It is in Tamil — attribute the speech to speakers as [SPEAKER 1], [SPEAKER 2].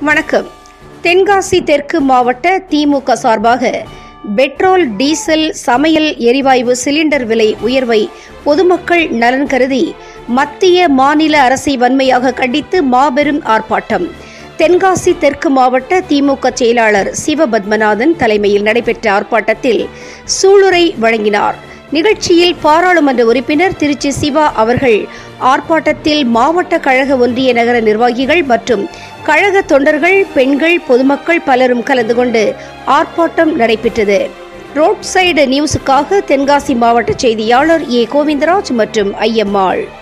[SPEAKER 1] வணக்கம் தென்காசி தெற்கு மாவட்ட திமுக சார்பாக பெட்ரோல் டீசல் சமையல் எரிவாயு சிலிண்டர் விலை உயர்வை பொதுமக்கள் நலன் கருதி மத்திய மாநில அரசை வன்மையாக கண்டித்து மாபெரும் ஆர்ப்பாட்டம் தென்காசி தெற்கு மாவட்ட திமுக செயலாளர் சிவபத்மநாதன் தலைமையில் நடைபெற்ற ஆர்ப்பாட்டத்தில் சூளுரை வழங்கினார் நிகழ்ச்சியில் பாராளுமன்ற உறுப்பினர் திருச்சி சிவா அவர்கள் ஆர்ப்பாட்டத்தில் மாவட்ட கழக ஒன்றிய நகர நிர்வாகிகள் மற்றும் கழக தொண்டர்கள் பெண்கள் பொதுமக்கள் பலரும் கலந்து கொண்டு ஆர்ப்பாட்டம் நடைபெற்றது ரோட் சைடு நியூஸுக்காக தென்காசி மாவட்ட செய்தியாளர் ஏ கோவிந்தராஜ் மற்றும் ஐயம்மாள்